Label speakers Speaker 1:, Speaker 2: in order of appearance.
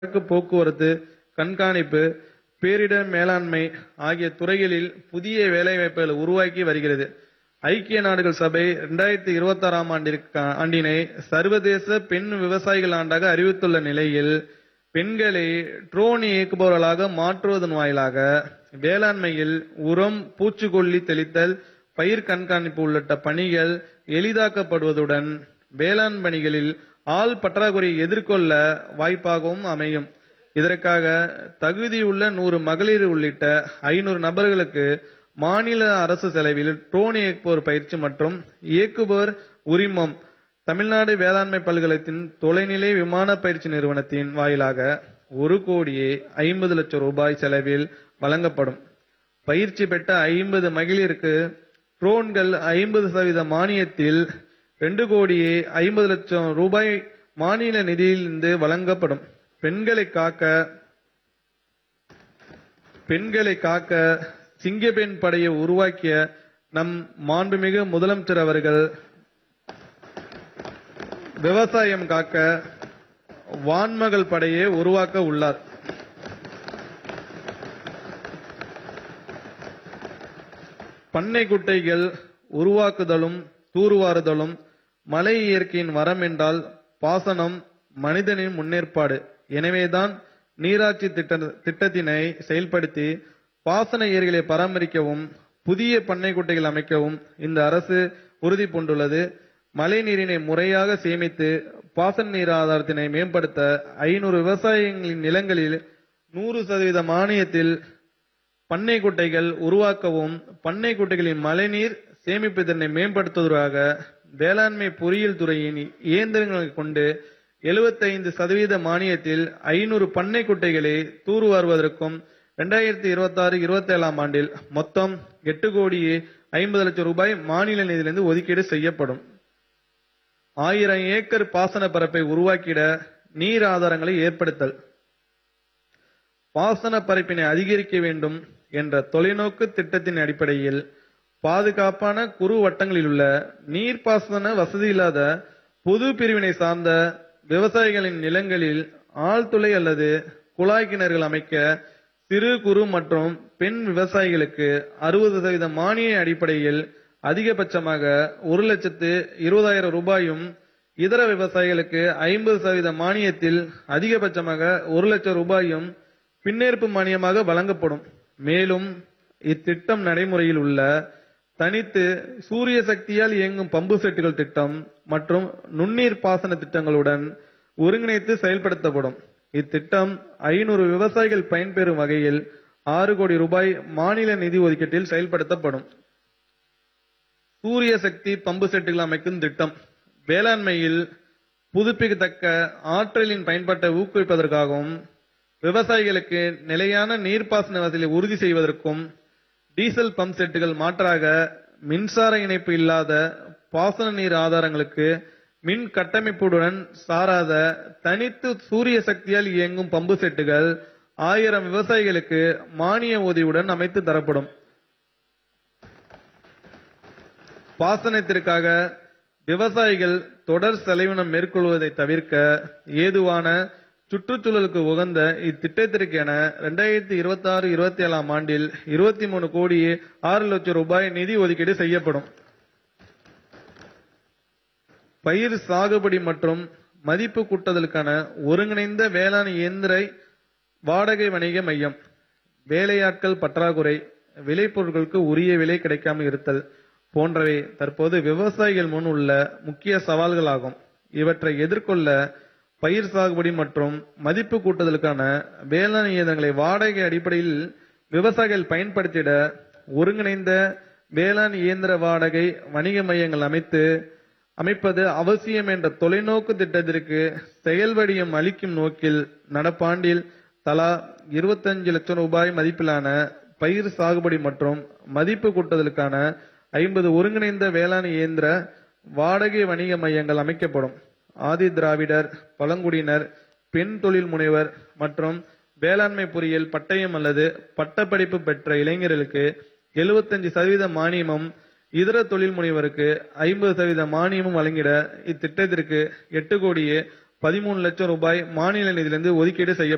Speaker 1: சரக்கு போக்குவரத்து கண்காணிப்பு பேரிடர் மேலாண்மை ஆகிய துறைகளில் புதிய வேலைவாய்ப்புகளை உருவாக்கி வருகிறது ஐக்கிய நாடுகள் சபை 2026 இருபத்தி ஆறாம் ஆண்டிற்கு ஆண்டினை சர்வதேச பெண் விவசாயிகள் ஆண்டாக அறிவித்துள்ள நிலையில் பெண்களை ட்ரோன் இயக்குபவர்களாக மாற்றுவதன் வாயிலாக வேளாண்மையில் உரம் பூச்சிக்கொல்லி தெளித்தல் பயிர் கண்காணிப்பு உள்ளிட்ட பணிகள் எளிதாக்கப்படுவதுடன் வேளாண் பணிகளில் ஆள் பற்றாக்குறையை எதிர்கொள்ள வாய்ப்பாகவும் அமையும் இதற்காக தகுதியுள்ள நூறு மகளிர் உள்ளிட்ட ஐநூறு நபர்களுக்கு மாநில அரசு செலவில் ட்ரோன் இயக்குவோர் பயிற்சி மற்றும் இயக்குபவர் உரிமம் தமிழ்நாடு வேளாண்மை பல்கலைத்தின் தொலைநிலை விமான பயிற்சி நிறுவனத்தின் வாயிலாக ஒரு கோடியே ஐம்பது லட்சம் ரூபாய் செலவில் வழங்கப்படும் பயிற்சி பெற்ற ஐம்பது மகளிருக்கு ட்ரோன்கள் ஐம்பது சதவீத மானியத்தில் ரெண்டு கோடியே ஐம்பது லட்சம் ரூபாய் மாநில நிதியிலிருந்து வழங்கப்படும் பெண்களை காக்க பெண்களை காக்க சிங்கப்பெண் படையை உருவாக்கிய நம் மாண்புமிகு முதலமைச்சர் அவர்கள் விவசாயம் காக்க வான்மகள் படையை உருவாக்க உள்ளார் பண்ணை குட்டைகள் உருவாக்குதலும் தூர்வாறுதலும் மலை இயற்கையின் வரம் என்றால் பாசனம் மனிதனின் முன்னேற்பாடு எனவேதான் நீராட்சி திட்ட திட்டத்தினை செயல்படுத்தி பாசன ஏரிகளை பராமரிக்கவும் புதிய பண்ணை குட்டைகள் அமைக்கவும் இந்த அரசு உறுதி பூண்டுள்ளது மழை நீரினை முறையாக சேமித்து பாசன நீர் ஆதாரத்தினை மேம்படுத்த ஐநூறு விவசாயிகளின் நிலங்களில் நூறு சதவீத மானியத்தில் பண்ணை குட்டைகள் உருவாக்கவும் பண்ணை குட்டைகளின் மழைநீர் சேமிப்பு திறனை மேம்படுத்துவதற்காக வேளாண்மை பொறியியல் துறையின் இயந்திரங்களை கொண்டு 75% சதவீத மானியத்தில் ஐநூறு பண்ணை குட்டைகளை தூர்வாருவதற்கும் இரண்டாயிரத்தி இருபத்தி ஆறு இருபத்தி ஏழாம் ஆண்டில் மொத்தம் எட்டு கோடியே ஐம்பது லட்சம் ரூபாய் மாநில நிதியிலிருந்து ஒதுக்கீடு செய்யப்படும் ஆயிரம் ஏக்கர் பாசன பரப்பை உருவாக்கிட நீர் ஆதாரங்களை ஏற்படுத்தல் பாசன பரப்பினை அதிகரிக்க வேண்டும் என்ற தொலைநோக்கு திட்டத்தின் அடிப்படையில் பாதுகாப்பான குறு வட்டங்களில் உள்ள நீர்ப்பாசன வசதி இல்லாத பொது பிரிவினை சார்ந்த விவசாயிகளின் நிலங்களில் ஆழ்துளை அல்லது குழாய் கிணறுகள் அமைக்க சிறு குறு மற்றும் பெண் விவசாயிகளுக்கு அறுபது சதவீத மானிய அடிப்படையில் அதிகபட்சமாக ஒரு லட்சத்து இருபதாயிரம் ரூபாயும் இதர விவசாயிகளுக்கு ஐம்பது சதவீத மானியத்தில் அதிகபட்சமாக ஒரு லட்சம் ரூபாயும் பின்னேற்பு மானியமாக வழங்கப்படும் மேலும் இத்திட்டம் நடைமுறையில் உள்ள தனித்து சூரிய சக்தியால் இயங்கும் பம்பு செட்டுகள் திட்டம் மற்றும் நுண்ணீர் பாசன திட்டங்களுடன் ஒருங்கிணைத்து செயல்படுத்தப்படும் இத்திட்டம் ஐநூறு விவசாயிகள் பயன்பெறும் வகையில் ஆறு கோடி ரூபாய் மாநில நிதி ஒதுக்கீட்டில் செயல்படுத்தப்படும் சூரிய சக்தி பம்பு செட்டுகள் அமைக்கும் திட்டம் வேளாண்மையில் புதுப்பிக்கத்தக்க ஆற்றலின் பயன்பாட்டை ஊக்குவிப்பதற்காகவும் விவசாயிகளுக்கு நிலையான நீர்ப்பாசன வசதியை உறுதி செய்வதற்கும் டீசல் பம்ப் செட்டுகள் மாற்றாக மின்சார இணைப்பு இல்லாத பாசன நீர் ஆதாரங்களுக்கு மின் கட்டமைப்புடன் சாராத தனித்து சூரிய சக்தியால் இயங்கும் பம்பு செட்டுகள் ஆயிரம் விவசாயிகளுக்கு மானிய உதவியுடன் அமைத்து தரப்படும் பாசனத்திற்காக விவசாயிகள் தொடர் செலவினம் மேற்கொள்வதை தவிர்க்க ஏதுவான சுற்றுச்சூழலுக்கு உகந்த இத்திட்டத்திற்கு என இரண்டாயிரத்தி இருபத்தி ஆறு இருபத்தி ஏழாம் ஆண்டில் இருபத்தி மூணு கோடி ஆறு லட்சம் ரூபாய் நிதி ஒதுக்கீடு செய்யப்படும் பயிர் சாகுபடி மற்றும் மதிப்பு கூட்டுதலுக்கான ஒருங்கிணைந்த வேளாண் இயந்திர வாடகை வணிக மையம் வேலையாட்கள் பற்றாக்குறை விளைபொருட்களுக்கு உரிய விலை கிடைக்காமல் இருத்தல் போன்றவை தற்போது விவசாயிகள் முன் உள்ள முக்கிய சவால்களாகும் இவற்றை எதிர்கொள்ள பயிர் சாகுபடி மற்றும் மதிப்பு கூட்டுதலுக்கான வேளாண் இயந்திரங்களை வாடகை அடிப்படையில் விவசாயிகள் பயன்படுத்திட ஒருங்கிணைந்த வேளாண் இயந்திர வாடகை வணிக மையங்கள் அமைத்து அமைப்பது அவசியம் என்ற தொலைநோக்கு திட்டத்திற்கு செயல்வடியம் அளிக்கும் நோக்கில் நடப்பாண்டில் தலா 25 லட்சம் ரூபாய் மதிப்பிலான பயிர் சாகுபடி மற்றும் மதிப்பு கூட்டுதலுக்கான ஐம்பது ஒருங்கிணைந்த வேளாண் இயந்திர வாடகை வணிக மையங்கள் அமைக்கப்படும் ஆதி திராவிடர் பழங்குடியினர் பெண் தொழில் முனைவர் மற்றும் வேளாண்மை பொறியியல் பட்டயம் அல்லது பட்டப்படிப்பு பெற்ற இளைஞர்களுக்கு 75% சதவீத மானியமும் இதர தொழில் முனைவருக்கு ஐம்பது சதவீத மானியமும் வழங்கிட இத்திட்டத்திற்கு எட்டு கோடியே பதிமூணு லட்சம் ரூபாய் மாநில நிதியிலிருந்து ஒதுக்கீடு செய்யப்படும்